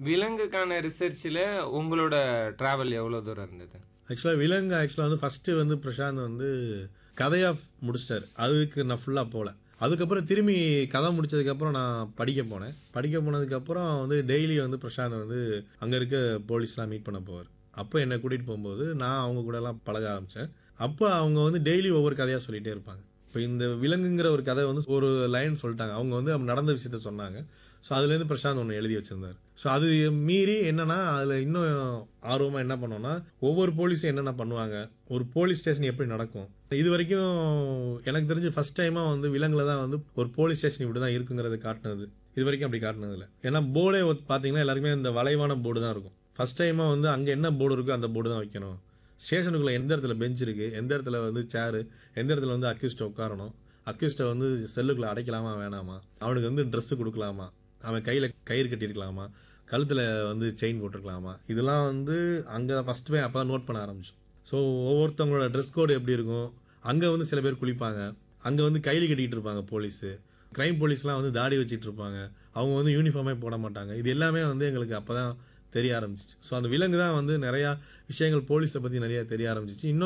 விலங்குக்கான ரிசர்ச்சில் உங்களோட டிராவல் எவ்வளோ தூரம் இருந்தது ஆக்சுவலாக விலங்கு ஆக்சுவலாக வந்து ஃபஸ்ட்டு வந்து பிரசாந்த் வந்து கதையாக முடிச்சிட்டாரு அதுக்கு நான் ஃபுல்லாக போகல அதுக்கப்புறம் திரும்பி கதை முடிச்சதுக்கப்புறம் நான் படிக்க போனேன் படிக்க போனதுக்கப்புறம் வந்து டெய்லி வந்து பிரசாந்த் வந்து அங்கே இருக்க போலீஸ்லாம் மீட் பண்ண போவார் அப்போ என்னை கூட்டிகிட்டு போகும்போது நான் அவங்க கூடலாம் பழக ஆரம்பித்தேன் அப்போ அவங்க வந்து டெய்லி ஒவ்வொரு கதையாக சொல்லிகிட்டே இருப்பாங்க இப்போ இந்த விலங்குங்கிற ஒரு கதை வந்து ஒரு லைன் சொல்லிட்டாங்க அவங்க வந்து அவங்க நடந்த விஷயத்த சொன்னாங்க ஸோ அதுலேருந்து பிரசாந்த் ஒன்று எழுதி வச்சிருந்தார் ஸோ அது மீறி என்னன்னா அதில் இன்னும் ஆர்வமாக என்ன பண்ணோம்னா ஒவ்வொரு போலீஸும் என்னென்ன பண்ணுவாங்க ஒரு போலீஸ் ஸ்டேஷன் எப்படி நடக்கும் இது வரைக்கும் எனக்கு தெரிஞ்சு ஃபர்ஸ்ட் டைமாக வந்து விலங்குல தான் வந்து ஒரு போலீஸ் ஸ்டேஷன் இப்படி தான் இருக்குங்கிறது காட்டினது இது வரைக்கும் அப்படி காட்டினது இல்லை ஏன்னா போர்டே பார்த்தீங்கன்னா எல்லாருக்குமே இந்த வளைவான போர்டு தான் இருக்கும் ஃபர்ஸ்ட் டைமாக வந்து அங்கே என்ன போர்டு இருக்கோ அந்த போர்டு தான் வைக்கணும் ஸ்டேஷனுக்குள்ளே எந்த இடத்துல பெஞ்ச் இருக்குது எந்த இடத்துல வந்து சேரு எந்த இடத்துல வந்து அக்யூஸ்ட்டை உட்காரணும் அக்யூஸ்ட்டை வந்து செல்லுக்குள்ளே அடைக்கலாமா வேணாமா அவனுக்கு வந்து ட்ரெஸ்ஸு கொடுக்கலாமா அவன் கையில் கயிறு கட்டியிருக்கலாமா கழுத்தில் வந்து செயின் போட்டிருக்கலாமா இதெல்லாம் வந்து அங்கே ஃபஸ்ட் போய் அப்போ தான் நோட் பண்ண ஆரம்பிச்சோம் ஸோ ஒவ்வொருத்தவங்களோட ட்ரெஸ் கோடு எப்படி இருக்கும் அங்கே வந்து சில பேர் குளிப்பாங்க அங்கே வந்து கையில் கட்டிக்கிட்டு இருப்பாங்க போலீஸு க்ரைம் போலீஸ்லாம் வந்து தாடி வச்சிட்டு இருப்பாங்க அவங்க வந்து யூனிஃபார்மே போட மாட்டாங்க இது எல்லாமே வந்து எங்களுக்கு அப்போ தான் தெரிய ஆரம்பிச்சிச்சு ஸோ அந்த விலங்கு தான் வந்து நிறையா விஷயங்கள் போலீஸை பற்றி நிறைய தெரிய ஆரம்பிச்சிச்சு இன்னும்